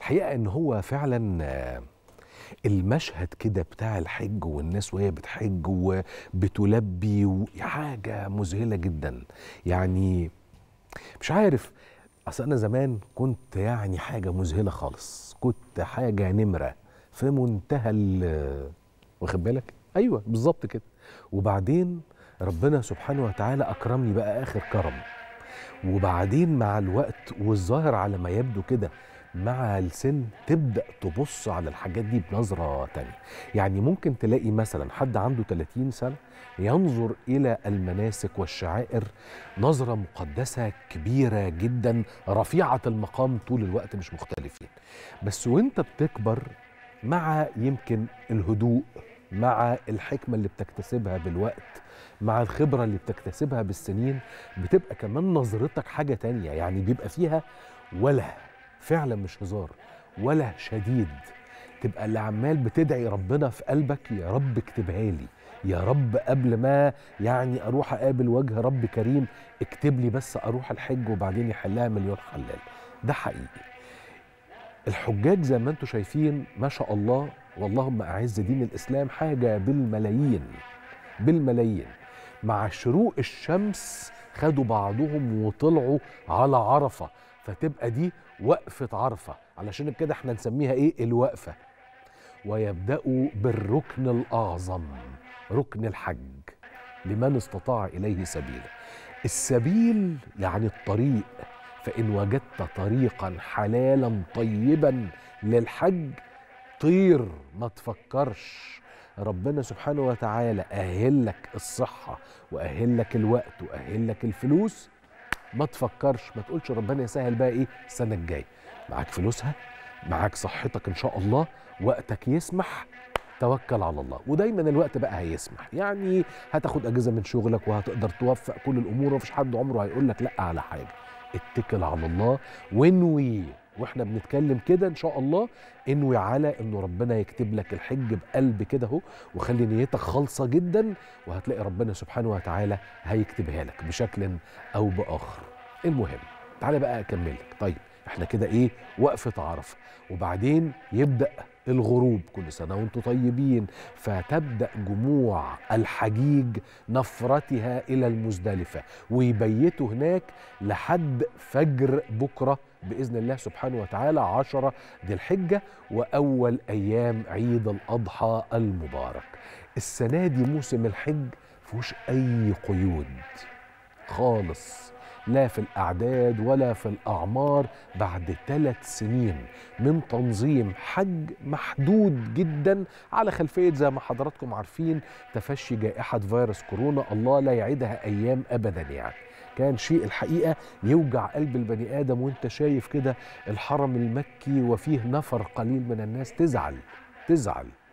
الحقيقه ان هو فعلا آه، المشهد كده بتاع الحج والناس وهي بتحج وبتلبي و- حاجه مذهله جدا يعني مش عارف اصل انا زمان كنت يعني حاجه مذهله خالص كنت حاجه نمره في منتهى ال واخد بالك ايوه بالظبط كده وبعدين ربنا سبحانه وتعالى اكرمني بقى اخر كرم وبعدين مع الوقت والظاهر على ما يبدو كده مع السن تبدا تبص على الحاجات دي بنظره تانية يعني ممكن تلاقي مثلا حد عنده 30 سنه ينظر الى المناسك والشعائر نظره مقدسه كبيره جدا رفيعه المقام طول الوقت مش مختلفين بس وانت بتكبر مع يمكن الهدوء مع الحكمه اللي بتكتسبها بالوقت مع الخبره اللي بتكتسبها بالسنين بتبقى كمان نظرتك حاجه تانية يعني بيبقى فيها وله فعلا مش هزار وله شديد تبقى اللي عمال بتدعي ربنا في قلبك يا رب اكتبها لي يا رب قبل ما يعني اروح اقابل وجه رب كريم اكتب لي بس اروح الحج وبعدين يحلها مليون حلال ده حقيقي الحجاج زي ما انتم شايفين ما شاء الله واللهم اعز دين الاسلام حاجه بالملايين بالملايين مع شروق الشمس خدوا بعضهم وطلعوا على عرفه فتبقى دي وقفه عرفه علشان كده احنا نسميها ايه الوقفه ويبداوا بالركن الاعظم ركن الحج لمن استطاع اليه سبيلا السبيل يعني الطريق فان وجدت طريقا حلالا طيبا للحج طير ما تفكرش ربنا سبحانه وتعالى أهل لك الصحة وأهل لك الوقت وأهل لك الفلوس ما تفكرش ما تقولش ربنا يسهل بقى إيه السنة الجاية معاك فلوسها معاك صحتك إن شاء الله وقتك يسمح توكل على الله ودايما الوقت بقى هيسمح يعني هتاخد اجازه من شغلك وهتقدر توفق كل الامور ومفيش حد عمره هيقول لك لا على حاجه اتكل على الله وانوي واحنا بنتكلم كده ان شاء الله انوي على انه ربنا يكتب لك الحج بقلب كده اهو وخلي نيتك خالصه جدا وهتلاقي ربنا سبحانه وتعالى هيكتبها لك بشكل او باخر المهم تعالى بقى اكمل لك طيب احنا كده ايه وقفه عرفه وبعدين يبدا الغروب كل سنه وانتم طيبين فتبدا جموع الحجيج نفرتها الى المزدلفه ويبيتوا هناك لحد فجر بكره باذن الله سبحانه وتعالى عشرة ذي الحجه واول ايام عيد الاضحى المبارك السنه دي موسم الحج فيهوش اي قيود خالص لا في الأعداد ولا في الأعمار بعد ثلاث سنين من تنظيم حج محدود جدا على خلفية زي ما حضراتكم عارفين تفشي جائحة فيروس كورونا الله لا يعيدها أيام أبدا يعني كان شيء الحقيقة يوجع قلب البني آدم وانت شايف كده الحرم المكي وفيه نفر قليل من الناس تزعل تزعل